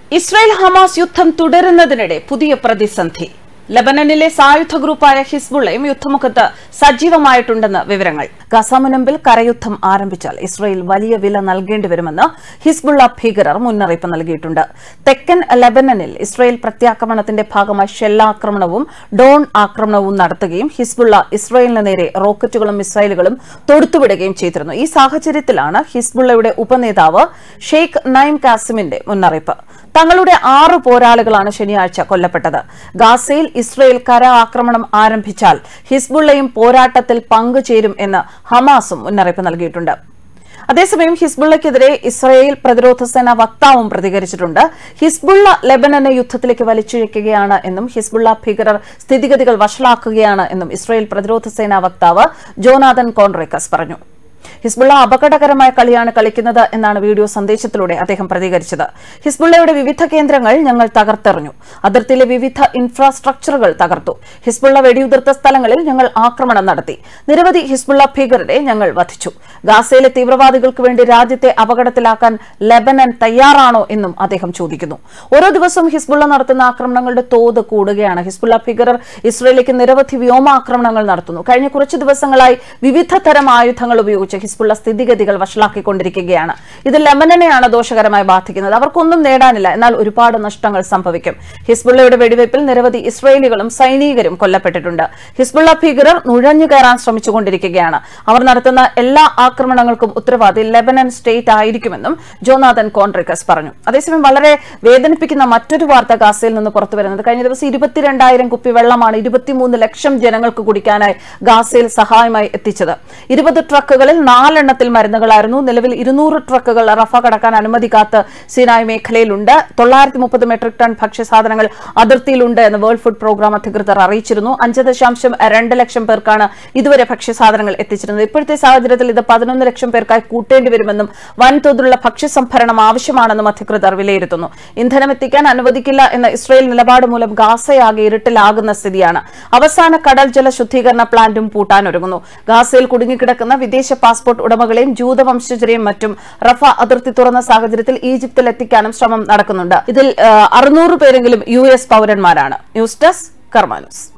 Israel Hamas യുദ്ധം തുടരുന്നതിനിടെ പുതിയ പ്രതിസന്ധി ലബനനിലെ സായുധ ഗ്രൂപ്പായ ഹിസ്ബുള്ളയും യുദ്ധമുഖത്ത് സജീവമായിട്ടുണ്ടെന്ന് വിവരങ്ങൾ ഗസ മുനമ്പിൽ കരയുദ്ധം ആരംഭിച്ചാൽ ഇസ്രായേൽ വലിയ വില നൽകേണ്ടി വരുമെന്ന് ഹിസ്ബുള്ള ഭീകരർ മുന്നറിയിപ്പ് നൽകിയിട്ടുണ്ട് തെക്കൻ ലബനനിൽ ഇസ്രായേൽ പ്രത്യാക്രമണത്തിന്റെ ഭാഗമായി ഷെല്ലാക്രമണവും ഡോൺ ആക്രമണവും നടത്തുകയും ഹിസ്ബുള്ള ഇസ്രായേലിന് നേരെ റോക്കറ്റുകളും മിസൈലുകളും തൊടുത്തുവിടുകയും ചെയ്തിരുന്നു ഈ സാഹചര്യത്തിലാണ് ഹിസ്ബുള്ളയുടെ ഉപനേതാവ് ഷെയ്ഖ് നൈം കാസിമിന്റെ മുന്നറിയിപ്പ് തങ്ങളുടെ ആറ് പോരാളികളാണ് ശനിയാഴ്ച കൊല്ലപ്പെട്ടത് ഗാസയിൽ ഇസ്രയേൽ കര ആക്രമണം ആരംഭിച്ചാൽ ഹിസ്ബുള്ളയും പോരാട്ടത്തിൽ പങ്കുചേരും എന്ന് ഹമാസും മുന്നറിയിപ്പ് നൽകിയിട്ടുണ്ട് അതേസമയം ഹിസ്ബുള്ളയ്ക്കെതിരെ ഇസ്രായേൽ പ്രതിരോധ സേന വക്താവും പ്രതികരിച്ചിട്ടുണ്ട് ഹിസ്ബുള്ള ലെബനനെ യുദ്ധത്തിലേക്ക് വലിച്ചിഴയ്ക്കുകയാണ് എന്നും ഹിസ്ബുള്ള ഭീകരർ സ്ഥിതിഗതികൾ വഷളാക്കുകയാണ് എന്നും ഇസ്രായേൽ പ്രതിരോധ സേനാ വക്താവ് ജോനാഥൻ കോൺറേക്കസ് പറഞ്ഞു ഹിസ്ബുള്ള അപകടകരമായ കളിയാണ് കളിക്കുന്നത് എന്നാണ് വീഡിയോ സന്ദേശത്തിലൂടെ അദ്ദേഹം പ്രതികരിച്ചത് ഹിസ്ബുള്ളയുടെ വിവിധ കേന്ദ്രങ്ങൾ ഞങ്ങൾ തകർത്തെറിഞ്ഞു അതിർത്തിയിലെ വിവിധ ഇൻഫ്രാസ്ട്രക്ചറുകൾ തകർത്തു ഹിസ്ബുള്ള വെടിയുതിർത്ത സ്ഥലങ്ങളിൽ ഞങ്ങൾ ആക്രമണം നടത്തി നിരവധി ഹിസ്ബുള്ള ഭീകരരെ ഞങ്ങൾ വധിച്ചു ഗാസയിലെ തീവ്രവാദികൾക്ക് വേണ്ടി രാജ്യത്തെ അപകടത്തിലാക്കാൻ ലെബനൻ തയ്യാറാണോ എന്നും അദ്ദേഹം ചോദിക്കുന്നു ഓരോ ദിവസവും ഹിസ്ബുള്ള നടത്തുന്ന ആക്രമണങ്ങളുടെ തോത് കൂടുകയാണ് ഹിസ്ബുള്ള ഭീകരർ ഇസ്രയേലിലേക്ക് നിരവധി വ്യോമാക്രമണങ്ങൾ നടത്തുന്നു കഴിഞ്ഞ കുറച്ച് ദിവസങ്ങളായി വിവിധ തരം ആയുധങ്ങൾ ഉപയോഗിച്ച് ഹിസ്ബുള്ള സ്ഥിതിഗതികൾ വഷളാക്കിക്കൊണ്ടിരിക്കുകയാണ് ഇത് ലെമനനെയാണ് ദോഷകരമായി ബാധിക്കുന്നത് അവർക്കൊന്നും നേടാനില്ല എന്നാൽ ഒരുപാട് നഷ്ടങ്ങൾ സംഭവിക്കും ഹിസ്ബുള്ളയുടെ വെടിവയ്പിൽ നിരവധി ഇസ്രയേലികളും സൈനികരും കൊല്ലപ്പെട്ടിട്ടുണ്ട് ഹിസ്ബുള്ള ഭീകരർ നുഴഞ്ഞു കയറാൻ ശ്രമിച്ചുകൊണ്ടിരിക്കുകയാണ് അവർ നടത്തുന്ന എല്ലാ ആക്രമണങ്ങൾക്കും ഉത്തരവാദി ലെബനൻ സ്റ്റേറ്റ് ആയിരിക്കുമെന്നും ജോനാഥൻ കോൺട്രിക്കസ് പറഞ്ഞു അതേസമയം വളരെ വേദനിപ്പിക്കുന്ന മറ്റൊരു വാർത്ത ഗാസയിൽ നിന്ന് പുറത്തുവരുന്നത് കഴിഞ്ഞ ദിവസം ഇരുപത്തിരണ്ടായിരം കുപ്പി വെള്ളമാണ് ഇരുപത്തിമൂന്ന് ലക്ഷം ജനങ്ങൾക്ക് കുടിക്കാനായി ഗാസയിൽ സഹായമായി എത്തിച്ചത് ഇരുപത് ട്രക്കുകളിൽ നാലെണ്ണത്തിൽ മരുന്നുകളായിരുന്നു നിലവിൽ ഇരുന്നൂറ് ട്രക്കുകൾ റഫ കടക്കാൻ അനുമതി കാത്ത് സിനായ് മേഖലയിലുണ്ട് തൊള്ളായിരത്തി മുപ്പത് മെട്രിക് ടൺ ഭക്ഷ്യസാധനങ്ങൾ അതിർത്തിയിലുണ്ട് എന്ന് വേൾഡ് ഫുഡ് പ്രോഗ്രാം അധികൃതർ അറിയിച്ചിരുന്നു അഞ്ച് ദശാംശം രണ്ട് ലക്ഷം പേർക്കാണ് ഇതുവരെ ഭക്ഷ്യസാധനങ്ങൾ എത്തിച്ചിരുന്നത് ഇപ്പോഴത്തെ സാഹചര്യത്തിൽ ഇത് പതിനൊന്ന് ലക്ഷം പേർക്കായി കൂട്ടേണ്ടി വരുമെന്നും വൻതോതിലുള്ള ഭക്ഷ്യസംഭരണം ആവശ്യമാണെന്നും അധികൃതർ വിലയിരുത്തുന്നു ഇന്ധനം എത്തിക്കാൻ അനുവദിക്കില്ല എന്ന ഇസ്രയേൽ നിലപാട് മൂലം ഗാസയാകെ ഇരുട്ടിലാകുന്ന സ്ഥിതിയാണ് അവസാന കടൽ ജല ശുദ്ധീകരണ പ്ലാന്റും പൂട്ടാനൊരുങ്ങുന്നു ഗാസയിൽ കുടുങ്ങിക്കിടക്കുന്ന വിദേശ പാസ്പോർട്ട് ഉടമകളെയും ജൂതവംശജരെയും മറ്റും റഫ അതിർത്തി തുറന്ന സാഹചര്യത്തിൽ ഈജിപ്തിൽ എത്തിക്കാനും ശ്രമം നടക്കുന്നുണ്ട് ഇതിൽ അറുന്നൂറ് പേരെങ്കിലും യു എസ് പൌരന്മാരാണ് ന്യൂസ് ഡെസ്ക് കർമാനൂസ്